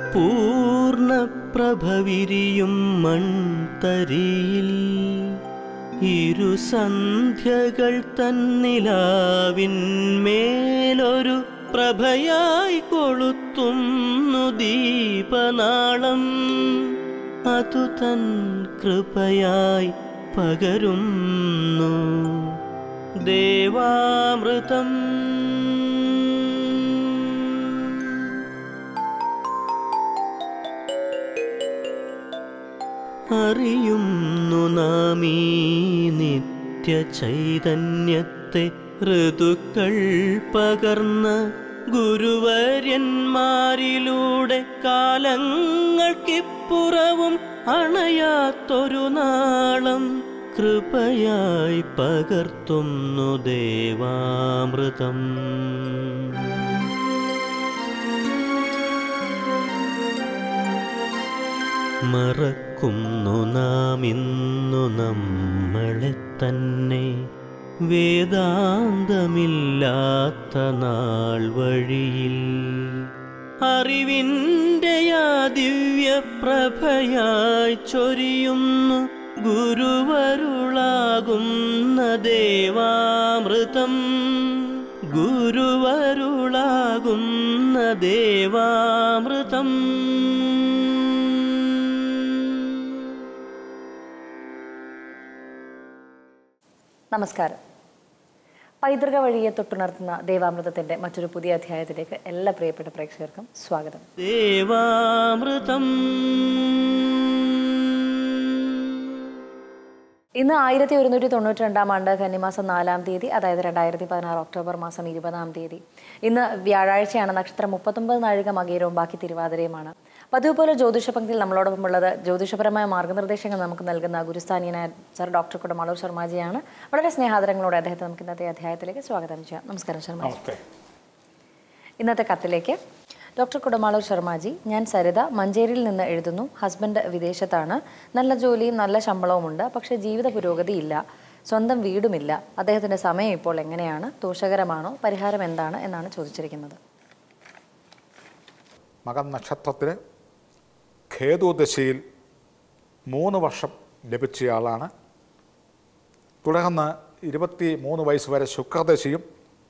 പൂർണ്ണപ്രഭവിരിയും മൺതരിയിൽ ഇരുസന്ധ്യകൾ തന്നിലാവിന്മേലൊരു പ്രഭയായി കൊളുത്തുന്നു ദീപനാളം അതു തൻ കൃപയായി പകരുന്നു ദേവാമൃതം അറിയുന്നു നാം ഈ നിത്യ ചൈതന്യത്തെ ഋതുക്കൾ പകർന്ന ഗുരുവര്യന്മാരിലൂടെ കാലങ്ങൾക്കിപ്പുറവും അണയാത്തൊരു നാളം കൃപയായി പകർത്തുന്നു ദേവാമൃതം മറക്കുന്നു നാം ഇന്നു നമ്മളെ തന്നെ വേദാന്തമില്ലാത്ത നാൾ വഴിയിൽ അറിവിൻ്റെ ആ ദിവ്യപ്രഭയായി ചൊരിയുന്നു ഗുരുവരുളാകുന്ന ദേവാമൃതം ഗുരുവരുളാകുന്ന ദേവാമൃതം നമസ്കാരം പൈതൃക വഴിയെ തൊട്ടുണർത്തുന്ന ദേവാമൃതത്തിന്റെ മറ്റൊരു പുതിയ അധ്യായത്തിലേക്ക് എല്ലാ പ്രിയപ്പെട്ട പ്രേക്ഷകർക്കും സ്വാഗതം ദേവാമൃതം ഇന്ന് ആയിരത്തി ഒരുന്നൂറ്റി തൊണ്ണൂറ്റി രണ്ടാം ആണ്ട് കന്നിമാസം നാലാം തീയതി അതായത് രണ്ടായിരത്തി പതിനാറ് ഒക്ടോബർ മാസം ഇരുപതാം തീയതി ഇന്ന് വ്യാഴാഴ്ചയാണ് നക്ഷത്രം മുപ്പത്തൊമ്പത് നാഴിക മകീരവും ബാക്കി തിരുവാതിരയുമാണ് പതിവ് പോലെ ജ്യോതിഷ പങ്ക്തിയിൽ നമ്മളോടൊപ്പം ഉള്ളത് ജ്യോതിഷപരമായ മാർഗ്ഗനിർദ്ദേശങ്ങൾ നമുക്ക് നൽകുന്ന ഗുരുസ്ഥാനീയനായ സർ ഡോക്ടർ കുടമാളൂർ ശർമാജിയാണ് വളരെ സ്നേഹാദരങ്ങളോടെ അദ്ദേഹത്തെ നമുക്ക് ഇന്നത്തെ അധ്യായത്തിലേക്ക് സ്വാഗതം ചെയ്യാം നമസ്കാരം ശർമ്മ നമസ്തേ ഇന്നത്തെ കത്തിലേക്ക് ഡോക്ടർ കുടമാളൂർ ശർമാജി ഞാൻ സരിത മഞ്ചേരിയിൽ നിന്ന് എഴുതുന്നു ഹസ്ബൻഡ് വിദേശത്താണ് നല്ല ജോലിയും നല്ല ശമ്പളവുമുണ്ട് പക്ഷേ ജീവിത പുരോഗതിയില്ല സ്വന്തം വീടുമില്ല അദ്ദേഹത്തിൻ്റെ സമയം ഇപ്പോൾ എങ്ങനെയാണ് ദോഷകരമാണോ പരിഹാരം എന്താണ് എന്നാണ് ചോദിച്ചിരിക്കുന്നത് മകൻ നക്ഷത്രത്തിന് ഖേതുദശയിൽ മൂന്ന് വർഷം ലഭിച്ചയാളാണ് തുടർന്ന് ഇരുപത്തി മൂന്ന് വയസ്സ് വരെ ശുക്രദശയും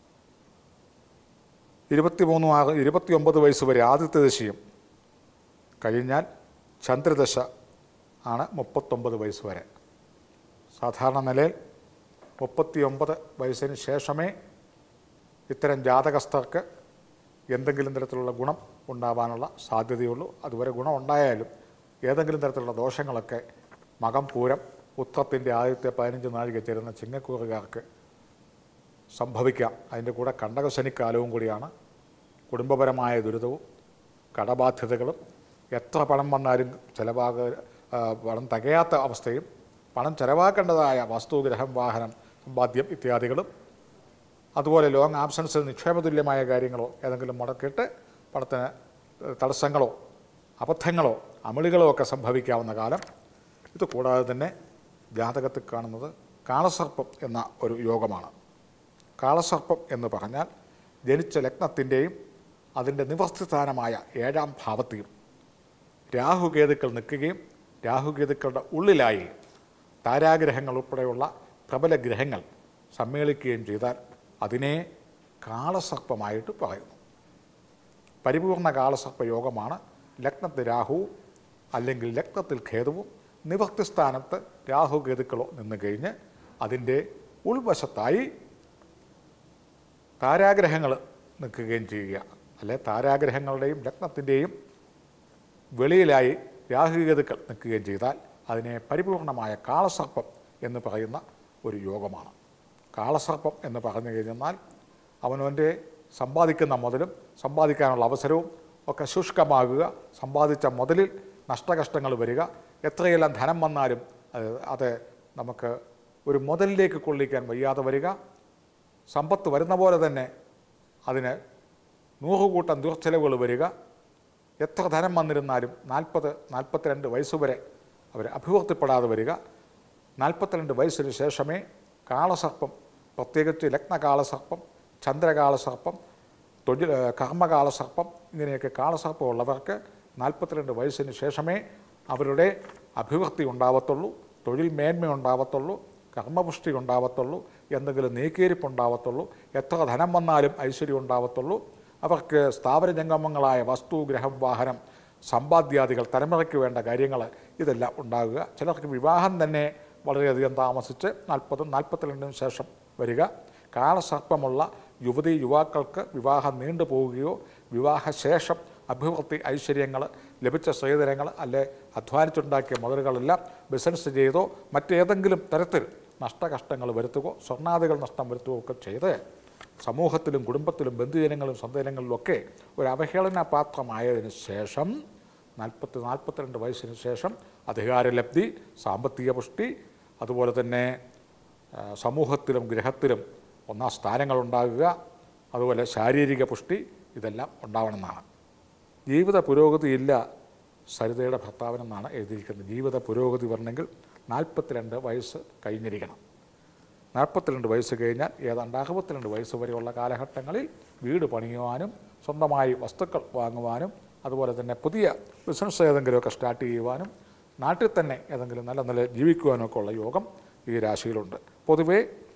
ഇരുപത്തി മൂന്ന് ആറ് ഇരുപത്തി ഒമ്പത് വയസ്സ് വരെ ആദിത്യ ദശയും കഴിഞ്ഞാൽ ചന്ദ്രദശ ആണ് മുപ്പത്തൊമ്പത് വയസ്സ് വരെ സാധാരണ നിലയിൽ മുപ്പത്തിയൊമ്പത് വയസ്സിന് ശേഷമേ ഇത്തരം ജാതകസ്ഥർക്ക് എന്തെങ്കിലും തരത്തിലുള്ള ഗുണം ഉണ്ടാവാനുള്ള സാധ്യതയുള്ളൂ അതുവരെ ഗുണം ഉണ്ടായാലും ഏതെങ്കിലും തരത്തിലുള്ള ദോഷങ്ങളൊക്കെ മകം പൂരം ഉത്രത്തിൻ്റെ ആദ്യത്തെ പതിനഞ്ച് നാഴിക ചേരുന്ന ചിങ്ങക്കൂറുകാർക്ക് സംഭവിക്കാം അതിൻ്റെ കൂടെ കണ്ടകശനിക്കാലവും കൂടിയാണ് കുടുംബപരമായ ദുരിതവും കടബാധ്യതകളും എത്ര പണം വന്നാലും ചിലവാക ആ, പണം തികയാത്ത അവസ്ഥയും പണം ചിലവാക്കേണ്ടതായ വസ്തു ഗ്രഹം വാഹനം സമ്പാദ്യം ഇത്യാദികളും അതുപോലെ ലോങ് ആബ്സൻസിൽ നിക്ഷേപതുല്യമായ കാര്യങ്ങളോ ഏതെങ്കിലും മുടക്കിയിട്ട് പണത്തിന് തടസ്സങ്ങളോ അബദ്ധങ്ങളോ അമളികളോ ഒക്കെ സംഭവിക്കാവുന്ന കാലം ഇത് കൂടാതെ തന്നെ ജാതകത്തിൽ കാണുന്നത് കാളസർപ്പം എന്ന ഒരു യോഗമാണ് കാളസർപ്പം എന്ന് പറഞ്ഞാൽ ജനിച്ച ലഗ്നത്തിൻ്റെയും അതിൻ്റെ നിവർത്തിസ്ഥാനമായ ഏഴാം ഭാവത്തെയും രാഹുകേതുക്കൾ നിൽക്കുകയും രാഹുകേതുക്കളുടെ ഉള്ളിലായി താരാഗ്രഹങ്ങൾ ഉൾപ്പെടെയുള്ള പ്രബല ഗ്രഹങ്ങൾ സമ്മേളിക്കുകയും ചെയ്താൽ അതിനെ കാളസർപ്പമായിട്ട് പറയുന്നു പരിപൂർണ കാളസർപ്പ യോഗമാണ് ലഗ്നത്തിൽ രാഹുവും അല്ലെങ്കിൽ ലഗ്നത്തിൽ ഖേതുവും നിവർത്തിസ്ഥാനത്ത് രാഹുകേതുക്കളോ നിന്ന് കഴിഞ്ഞ് അതിൻ്റെ ഉൾവശത്തായി താരാഗ്രഹങ്ങൾ നിൽക്കുകയും ചെയ്യുക അല്ലെ താരാഗ്രഹങ്ങളുടെയും ലഗ്നത്തിൻ്റെയും വെളിയിലായി രാഹുകേതുക്കൾ നിൽക്കുകയും ചെയ്താൽ അതിനെ പരിപൂർണമായ കാളസർപ്പം എന്ന് പറയുന്ന ഒരു യോഗമാണ് കാളസർപ്പം എന്ന് പറഞ്ഞു കഴിഞ്ഞാൽ അവനവൻ്റെ സമ്പാദിക്കുന്ന മുതലും സമ്പാദിക്കാനുള്ള അവസരവും ഒക്കെ ശുഷ്കമാകുക സമ്പാദിച്ച മുതലിൽ നഷ്ടകഷ്ടങ്ങൾ വരിക എത്രയെല്ലാം ധനം വന്നാലും അത് അത് നമുക്ക് ഒരു മുതലിലേക്ക് കൊള്ളിക്കാൻ വയ്യാതെ വരിക സമ്പത്ത് വരുന്ന പോലെ തന്നെ അതിന് നൂറുകൂട്ടം ദുർച്ചെലവുകൾ വരിക എത്ര ധനം വന്നിരുന്നാലും നാൽപ്പത് നാൽപ്പത്തിരണ്ട് വയസ്സ് വരെ അവർ അഭിവൃദ്ധിപ്പെടാതെ വരിക നാൽപ്പത്തിരണ്ട് വയസ്സിന് ശേഷമേ കാളസർപ്പം പ്രത്യേകിച്ച് ലഗ്നകാളസർപ്പം ചന്ദ്രകാളസർപ്പം തൊഴിൽ കർമ്മകാളസർപ്പം ഇങ്ങനെയൊക്കെ കാളസർപ്പം ഉള്ളവർക്ക് നാൽപ്പത്തിരണ്ട് വയസ്സിന് ശേഷമേ അവരുടെ അഭിവൃദ്ധി ഉണ്ടാവത്തുള്ളൂ തൊഴിൽ മേന്മ ഉണ്ടാവത്തുള്ളൂ കർമ്മപുഷ്ടി ഉണ്ടാവത്തുള്ളൂ എന്തെങ്കിലും നീക്കിയിരിപ്പ് ഉണ്ടാവത്തുള്ളൂ എത്ര ധനം വന്നാലും ഐശ്വര്യം ഉണ്ടാവത്തുള്ളൂ അവർക്ക് സ്ഥാവര ജംഗമങ്ങളായ വസ്തു ഗ്രഹം വാഹനം സമ്പാദ്യാദികൾ തലമുറയ്ക്ക് വേണ്ട കാര്യങ്ങൾ ഇതെല്ലാം ഉണ്ടാകുക ചിലർക്ക് വിവാഹം തന്നെ വളരെയധികം താമസിച്ച് നാൽപ്പതും നാൽപ്പത്തിരണ്ടിനും ശേഷം വരിക കാലസർപ്പമുള്ള യുവതി യുവാക്കൾക്ക് വിവാഹം നീണ്ടു പോവുകയോ വിവാഹശേഷം അഭിവൃദ്ധി ഐശ്വര്യങ്ങൾ ലഭിച്ച സ്ത്രീധനങ്ങൾ അല്ലെ അധ്വാനിച്ചുണ്ടാക്കിയ മുതലുകളെല്ലാം ബിസിനസ് ചെയ്തോ മറ്റേതെങ്കിലും തരത്തിൽ നഷ്ടകഷ്ടങ്ങൾ വരുത്തുകയോ സ്വർണ്ണാദികൾ നഷ്ടം വരുത്തുകയോ ഒക്കെ ചെയ്ത് സമൂഹത്തിലും കുടുംബത്തിലും ബന്ധുജനങ്ങളും സന്താനങ്ങളിലുമൊക്കെ ഒരു അവഹേളന പാത്രമായതിനു ശേഷം നാൽപ്പത്തി നാൽപ്പത്തിരണ്ട് വയസ്സിന് ശേഷം അധികാരലബ്ധി സാമ്പത്തിക പുഷ്ടി അതുപോലെ തന്നെ ആ, സമൂഹത്തിലും ഗൃഹത്തിലും ഒന്നാം സ്ഥാനങ്ങൾ ഉണ്ടാകുക അതുപോലെ ശാരീരിക പുഷ്ടി ഇതെല്ലാം ഉണ്ടാവണമെന്നാണ് ജീവിത പുരോഗതിയില്ല സരിതയുടെ ഭർത്താവിനെന്നാണ് എഴുതിയിരിക്കുന്നത് ജീവിത പുരോഗതി വരണമെങ്കിൽ നാൽപ്പത്തിരണ്ട് വയസ്സ് കഴിഞ്ഞിരിക്കണം നാൽപ്പത്തിരണ്ട് വയസ്സ് കഴിഞ്ഞാൽ ഏതാണ്ട് അറുപത്തിരണ്ട് വയസ്സ് വരെയുള്ള കാലഘട്ടങ്ങളിൽ വീട് പണിയുവാനും സ്വന്തമായി വസ്തുക്കൾ വാങ്ങുവാനും അതുപോലെ തന്നെ പുതിയ ബിസിനസ് ഏതെങ്കിലുമൊക്കെ സ്റ്റാർട്ട് ചെയ്യുവാനും നാട്ടിൽ തന്നെ ഏതെങ്കിലും നല്ല നല്ല ജീവിക്കുവാനും ഒക്കെ ഉള്ള യോഗം ഈ രാശിയിലുണ്ട് പൊതുവേ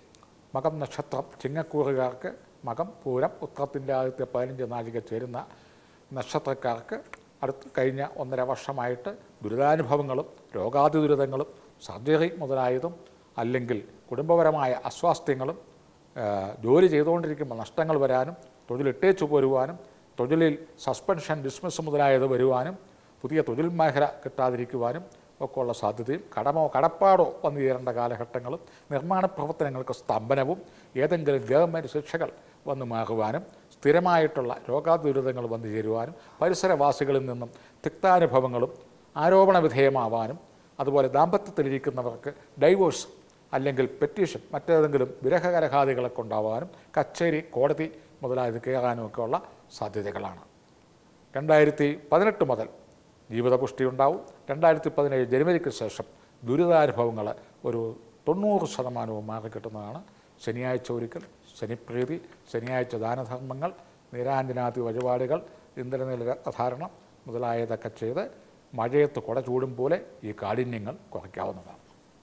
മകം നക്ഷത്രം ചിങ്ങക്കൂറുകാർക്ക് മകം പൂരം ഉത്രത്തിൻ്റെ ആദ്യത്തെ പതിനഞ്ച് നാഴിക ചേരുന്ന നക്ഷത്രക്കാർക്ക് അടുത്ത് കഴിഞ്ഞ ഒന്നര വർഷമായിട്ട് ദുരിതാനുഭവങ്ങളും രോഗാതി ദുരിതങ്ങളും സർജറി മുതലായതും അല്ലെങ്കിൽ കുടുംബപരമായ അസ്വാസ്ഥ്യങ്ങളും ആ, ജോലി ചെയ്തുകൊണ്ടിരിക്കുമ്പോൾ നഷ്ടങ്ങൾ വരാനും തൊഴിലിട്ടേച്ചു പോരുവാനും തൊഴിലിൽ സസ്പെൻഷൻ ഡിസ്മിസ് മുതലായത് വരുവാനും പുതിയ തൊഴിൽ മേഖല കിട്ടാതിരിക്കുവാനും ഒക്കെ ഉള്ള സാധ്യതയും കടമോ കടപ്പാടോ വന്നു ചേരേണ്ട കാലഘട്ടങ്ങളും നിർമ്മാണ പ്രവർത്തനങ്ങൾക്ക് സ്തംഭനവും ഏതെങ്കിലും ഗവൺമെൻറ് ശിക്ഷകൾ വന്നു മാറുവാനും സ്ഥിരമായിട്ടുള്ള രോഗാദുരിതങ്ങൾ വന്നു ചേരുവാനും പരിസരവാസികളിൽ നിന്നും തിക്താനുഭവങ്ങളും ആരോപണ വിധേയമാവാനും അതുപോലെ ദാമ്പത്യത്തിലിരിക്കുന്നവർക്ക് ഡൈവോഴ്സ് അല്ലെങ്കിൽ പെറ്റീഷൻ മറ്റേതെങ്കിലും വിരഹകരഹാദികളൊക്കെ ഉണ്ടാവാനും കച്ചേരി കോടതി മുതലായത് കയറാനും ഒക്കെ ഉള്ള സാധ്യതകളാണ് രണ്ടായിരത്തി പതിനെട്ട് മുതൽ ജീവിതപുഷ്ടി ഉണ്ടാവും രണ്ടായിരത്തി പതിനേഴ് ജനുവരിക്ക് ശേഷം ദുരിതാനുഭവങ്ങൾ ഒരു തൊണ്ണൂറ് ശതമാനവും മാറിക്കിട്ടുന്നതാണ് ശനിയാഴ്ച ഒരിക്കൽ ശനിപ്രീതി ശനിയാഴ്ച ദാനധർമ്മങ്ങൾ നീരാഞ്ജനാദി വഴിപാടുകൾ ഇന്ദ്രനീല രത്നധാരണം മുതലായതൊക്കെ ചെയ്ത് മഴയത്ത് കുട ചൂടും പോലെ ഈ കാഠിന്യങ്ങൾ കുറയ്ക്കാവുന്നതാണ്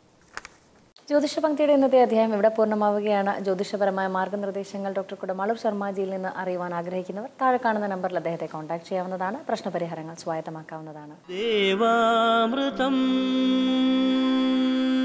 ജ്യോതിഷ പങ്ക്തിയുടെ ഇന്നത്തെ അധ്യായം ഇവിടെ പൂർണ്ണമാവുകയാണ് ജ്യോതിഷപരമായ മാർഗ്ഗനിർദ്ദേശങ്ങൾ ഡോക്ടർ കുടമാളൂർ ശർമാജിയിൽ നിന്ന് അറിയുവാൻ ആഗ്രഹിക്കുന്നവർ താഴെ കാണുന്ന നമ്പറിൽ അദ്ദേഹത്തെ കോൺടാക്ട് ചെയ്യാവുന്നതാണ് പ്രശ്നപരിഹാരങ്ങൾ സ്വായത്തമാക്കാവുന്നതാണ് ദേവാമൃതം